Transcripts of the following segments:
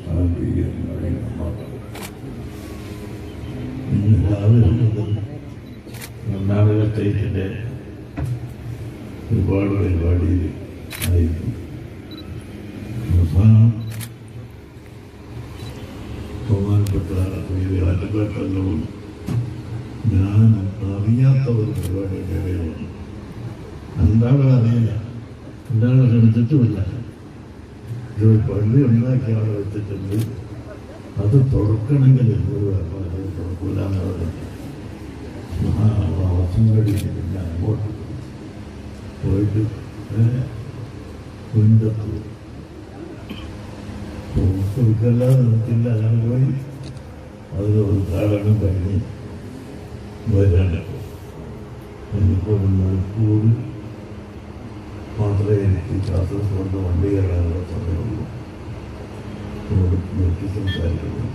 ആത്മീയമായി നന്നാക്കണം ഇന്ന് രാവിലെ മുതൽ കർണാടക സ്റ്റേറ്റിൻ്റെ ഒരുപാട് പരിപാടിയിൽ ആയിരുന്നു അവസാനം ബഹുമാനപ്പെട്ട ആറ്റുകാട്ടങ്ങളും ഞാൻ അറിയാത്ത ഒരു പരിപാടിയുടെ ഇടയിലാണ് എന്താണ് അറിയില്ല എന്താണ് ക്ഷണിച്ചിട്ടുമില്ല ഇത് പള്ളി ഉണ്ടാക്കി അവിടെ വെച്ചിട്ടുണ്ട് അത് തുറക്കണമെങ്കിൽ ഒരു അത് തുറക്കില്ല എന്നവർ മഹാവാസം കഴിച്ചിട്ടില്ല അങ്ങോട്ട് പോയിട്ട് കുന്തത്തു കൊടുക്കല്ലാതെ നിർത്തില്ല ഞാൻ പോയി അത് ഉദ്ഘാടനം കഴിഞ്ഞ് വരാണ് എനിപ്പോൾ മണിക്കൂർ മാത്രമേ എനിക്ക് കാസർഗോഡ് വണ്ടി കയറാനുള്ള സമയമുള്ളൂ ഇവിടെ നിർത്തി സംസാരിക്കുന്നു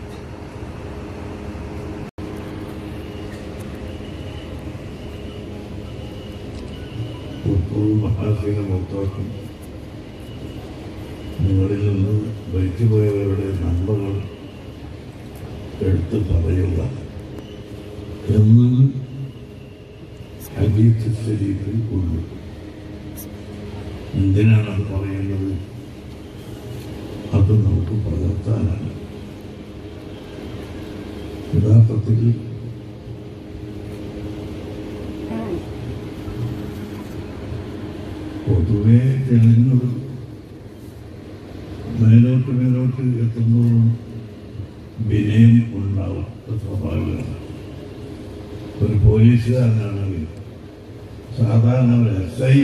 പുത്തൂർ മഹാസീന മൊത്താക്കും നിങ്ങളിൽ നിന്ന് മരിച്ചുപോയവരുടെ നന്മകൾ എടുത്ത് പറയുക എന്ന് ഹദീസ് ശരീരത്തിൽ ഉണ്ട് എന്തിനാണ് അത് പറയുന്നത് അത് നമുക്ക് പകർത്താനാണ് യഥാർത്ഥത്തിൽ പൊതുവെ ജനങ്ങൾ മേലോട്ട് മേലോട്ട് എത്തുന്നതും വിനയം ഉണ്ടാവും അത് സ്വാഭാവികമാണ് ഒരു പോലീസുകാരനാണെങ്കിൽ സാധാരണ ഒരു എസ് ഐ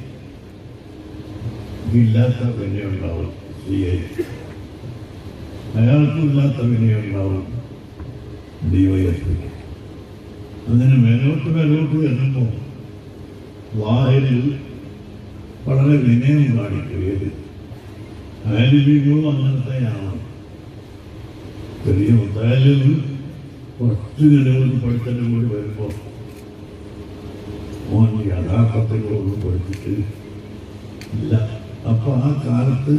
ഇല്ലാത്ത വിനയം ഉണ്ടാവും സി ഐ അയാൾക്കും ഇല്ലാത്ത വിനയം ഉണ്ടാവും ഡിവൈഎസ്പി അങ്ങനെ മേലോട്ട് മേലോട്ട് വരുമ്പോൾ വാഹിൽ വളരെ വിനയം കാണിക്കും ഏത് ആലിമികളും അങ്ങനത്തെയാണ് ചെറിയ മുത്തായാലും കുറച്ച് നിലവിൽ പഠിത്തലും കൂടി വരുമ്പോൾ മോൻ യഥാർത്ഥത്തിലൊന്നും പഠിച്ചിട്ട് ഇല്ല അപ്പൊ ആ കാലത്ത്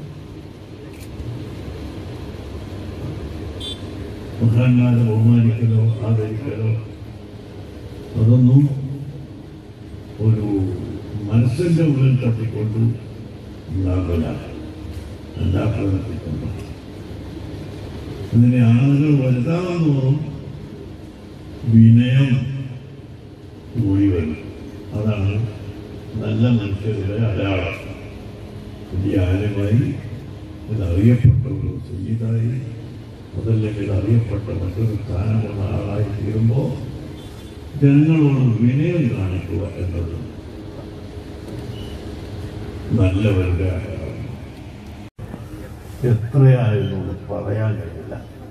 മഹാന്മാരെ ബഹുമാനിക്കലോ ആദരിക്കലോ അതൊന്നും ഒരു മനസ്സിന്റെ ഉള്ളിൽ തട്ടിക്കൊണ്ട് ഉണ്ടാകില്ല ഉണ്ടാക്കാതെത്തിക്കൊണ്ട് അങ്ങനെ ആളുകൾ വലുതാവാൻ തോറും വിനയം കൂടി വരും അതാണ് നല്ല മനുഷ്യരുടെ അടയാളം വലിയ ആരുമായി ഇത് അറിയപ്പെട്ട ഒരു സംഗീതായി അതല്ലെങ്കിൽ അറിയപ്പെട്ട മറ്റൊരു സ്ഥാനമുള്ള ആളായി തീരുമ്പോൾ ജനങ്ങളോട് വിനയം കാണിക്കുക എന്നത് നല്ലവരുടെ അടയാളം എത്രയായിരുന്നു പറയാൻ കഴിയില്ല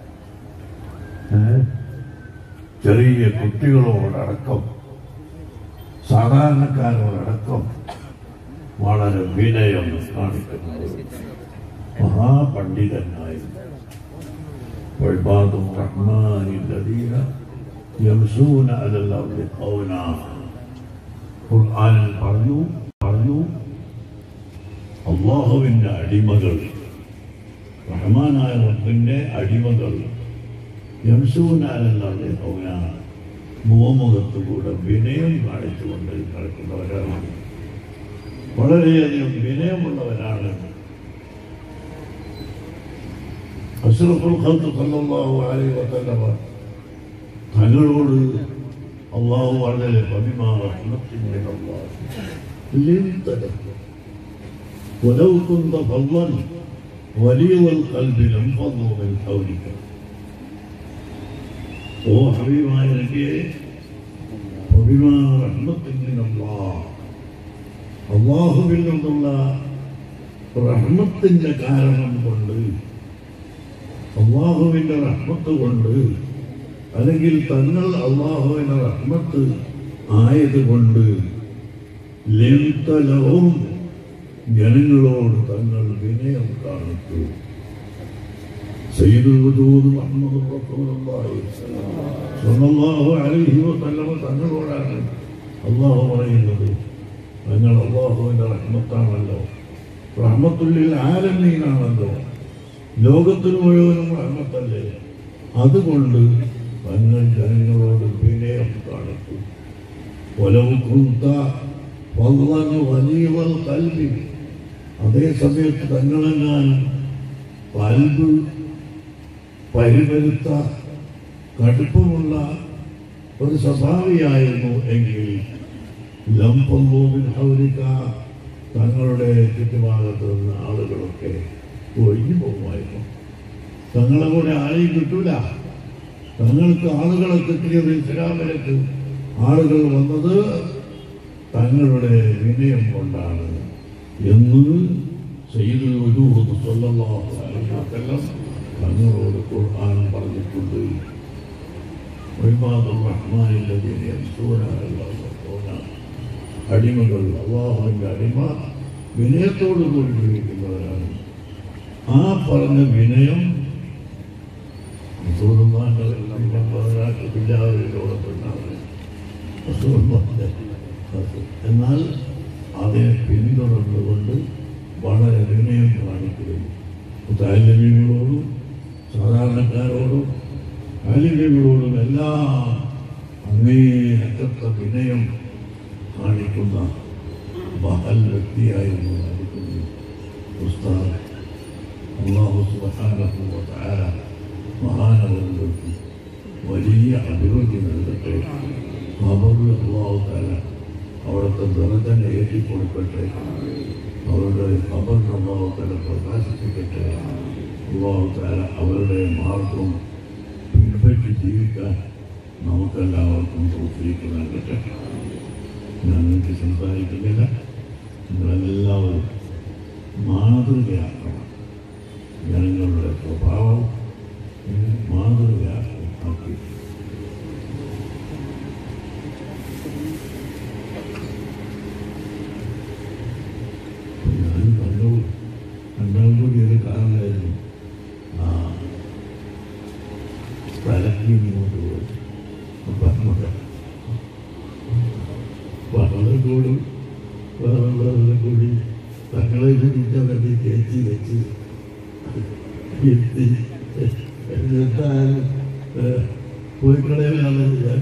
ഏ? ചെറിയ കുട്ടികളോടടക്കം സാധാരണക്കാരോടടക്കം വളരെ വിനയം കാണിക്കുന്നത് മഹാപണ്ഡിതനായിരുന്നു وعباد الرحمن الذين يمشون على الأرض هونا ഖുർആനിൽ പറഞ്ഞു പറഞ്ഞു അള്ളാഹുവിൻ്റെ അടിമകൾ റഹ്മാനായ റബ്ബിൻ്റെ അടിമകൾ യംസൂനാലെന്നാണ് ഹൗന മുഖമുഖത്തുകൂടെ വിനയം കാണിച്ചുകൊണ്ട് നടക്കുന്നവരാണ് വളരെയധികം വിനയമുള്ളവരാണ് അഷ്റഫുൽ ഖൽഖ് സല്ലല്ലാഹു അലൈഹി വസല്ലമ തങ്ങളോട് അള്ളാഹു വളരെ പതിമാ റഹ്മത്തിൻ മിൻ അല്ലാഹ് ലിന്ത ലക ولو كنت فظا غليظ القلب لانفضوا من حولك ഓ ഹബീബായ നബിയെ പതിമാ റഹ്മത്തിൻ മിൻ അല്ലാഹ് അള്ളാഹുവിൽ നിന്നുള്ള റഹ്മത്തിന്റെ കാരണം കൊണ്ട് അള്ളാഹുവിന്റെ റഹ്മത്ത് കൊണ്ട് അല്ലെങ്കിൽ തങ്ങൾ അള്ളാഹുവിന്റെ റഹ്മത്ത് ആയതുകൊണ്ട് ലളിതലവും ജനങ്ങളോട് തങ്ങൾ വിനയം കാണിച്ചു സയ്യിദുൽ വജൂദ് മുഹമ്മദ് റസൂലുള്ളാഹി സ്വല്ലല്ലാഹു അലൈഹി വസല്ലമ തങ്ങളോടാണ് അള്ളാഹു പറയുന്നത് തങ്ങൾ അള്ളാഹുവിന്റെ റഹ്മത്താണല്ലോ റഹ്മത്തുള്ളിൽ ആലമീനാണല്ലോ ലോകത്തിന് മുഴുവനും റഹ്മത്തല്ലേ അതുകൊണ്ട് തങ്ങൾ ജനങ്ങളോട് വിനയം കാണിക്കും ഒലവ് കുന്ത വന്നു വലിയ കൽവി അതേ സമയത്ത് തങ്ങളെങ്ങാനും കൽബ് പരിവരുത്ത കടുപ്പമുള്ള ഒരു സ്വഭാവിയായിരുന്നു എങ്കിൽ ലംപന്തോവിൽ ഹൗരിക്ക തങ്ങളുടെ ചുറ്റുഭാഗത്ത് നിന്ന് ആളുകളൊക്കെ ഒഴിഞ്ഞു പോകുമായിരുന്നു തങ്ങളെ കൂടെ ആരെയും കിട്ടൂല തങ്ങൾക്ക് ആളുകളെ കിട്ടിയത് ഇസ്ലാമിലേക്ക് ആളുകൾ വന്നത് തങ്ങളുടെ വിനയം കൊണ്ടാണ് എന്ന് ചെയ്ത് ഒരു തങ്ങളോട് ഖുർആൻ പറഞ്ഞിട്ടുണ്ട് ഒരുപാട് റഹ്മാനില്ലതിനെ അടിമകൾ അള്ളാഹുവിൻ്റെ അടിമ വിനയത്തോടു കൂടി ജീവിക്കുന്നവരാണ് ആ പറഞ്ഞ വിനയം എന്നാൽ അതിനെ പിന്തുടർന്നുകൊണ്ട് വളരെ വിനയം കാണിക്കുകയും താല്യങ്ങളോടും സാധാരണക്കാരോടും താല്യങ്ങളോടും എല്ലാം അങ്ങേയറ്റത്തെ വിനയം കാണിക്കുന്ന മഹൽ വ്യക്തിയായിരുന്നു കാണിക്കുന്നത് ഉസ്താദ് അള്ളാഹു സുബ്ഹാനഹു വ തആല മഹാനവർക്ക് വലിയ അഭിവൃദ്ധി നൽകട്ടെ ഖബറിൽ അള്ളാഹു തആല അവിടുത്തെ ദുരന്തനെ ഏറ്റിക്കൊടുക്കട്ടെ അവരുടെ ഖബറിന് അള്ളാഹു തആല പ്രകാശിപ്പിക്കട്ടെ അള്ളാഹു തആല അവരുടെ മാർഗം പിൻപറ്റി ജീവിക്കാൻ നമുക്കെല്ലാവർക്കും തോഫീക്ക് നൽകട്ടെ ഞങ്ങൾക്ക് സംസാരിക്കുന്നില്ല നിങ്ങളെല്ലാവരും മാതൃകയാക്കണം ജനങ്ങളുടെ സ്വഭാവം മാതൃകയാക്കി ആക്കി ഞാൻ കണ്ടു രണ്ടാം കൂടി ഒരു കാരണമായിരുന്നു ആ സ്ഥലത്ത് ഇങ്ങോട്ട് പോയി അപ്പം അങ്ങോട്ട് വളരെ കൂടും വേറെ കൂടി തങ്ങളെ കുറിച്ചവരുടെ കയറ്റി വെച്ച് എത്തി എന്നിട്ടാൽ പോയിക്കളയിലാണ് ഞാൻ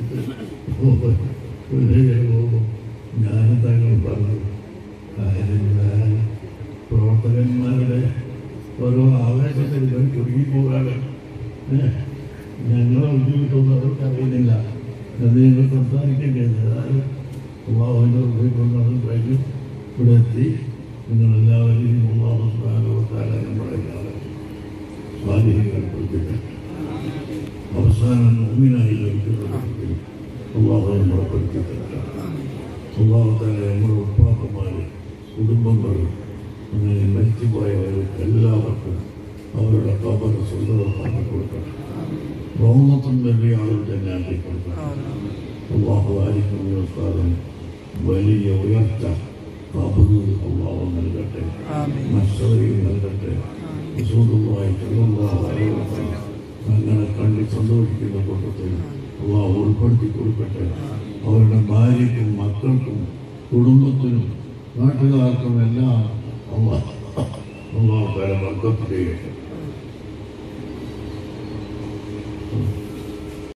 പോകും ഞാനും തങ്ങൾ പറഞ്ഞു കാര്യം ഞാൻ പ്രവർത്തകന്മാരുടെ ഓരോ ആവേശത്തിൽ ഇവൻ കുടുങ്ങിപ്പോകാണ് ഞങ്ങളെ ഉദ്യോഗിച്ചൊന്നും അവർക്ക് അറിയുന്നില്ല അത് ഞങ്ങൾ സംസാരിക്കേണ്ടത് അതായത് അള്ളാഹുവിൻ്റെ ഉദ്യോഗം കഴിഞ്ഞു ഇവിടെ എത്തി നിങ്ങളെല്ലാവരെയും അള്ളാഹു സ്നാനവത്താല നമ്മുടെ കാലം സ്വാധീനങ്ങൾ കൊടുത്തിട്ട് അവസാനം ഒന്നിനായി ലഭിക്കുന്നതിൽ അള്ളാഹു നമ്മളെ പഠിപ്പിച്ചിട്ട് അള്ളാഹുത്താല നമ്മുടെ ഉപ്പാപ്പന്മാർ കുടുംബങ്ങൾ അങ്ങനെ മരിച്ചുപോയവർക്ക് എല്ലാവർക്കും അവരുടെ കബർ സ്വന്തമാക്കി കൊടുക്കണം റോമത്തും വലിയ ആളുകൾ തന്നെ ആക്കി കൊടുക്കണം അള്ളാഹു ആയിരിക്കും ഉസ്താദം വലിയ ഉയർച്ച കബറ് അള്ളാഹു നൽകട്ടെ മത്സരയും നൽകട്ടെ റസൂലുള്ളാഹി സ്വല്ലല്ലാഹു അലൈഹി വസല്ലം അങ്ങനെ കണ്ടി സന്തോഷിക്കുന്ന കൂട്ടത്തിൽ അള്ളാഹു ഉൾപ്പെടുത്തി കൊടുക്കട്ടെ അവരുടെ ഭാര്യയ്ക്കും മക്കൾക്കും കുടുംബത്തിനും നാട്ടുകാർക്കും എല്ലാം അള്ളാഹ് അള്ളാഹു തല വർക്കത്ത് ചെയ്യട്ടെ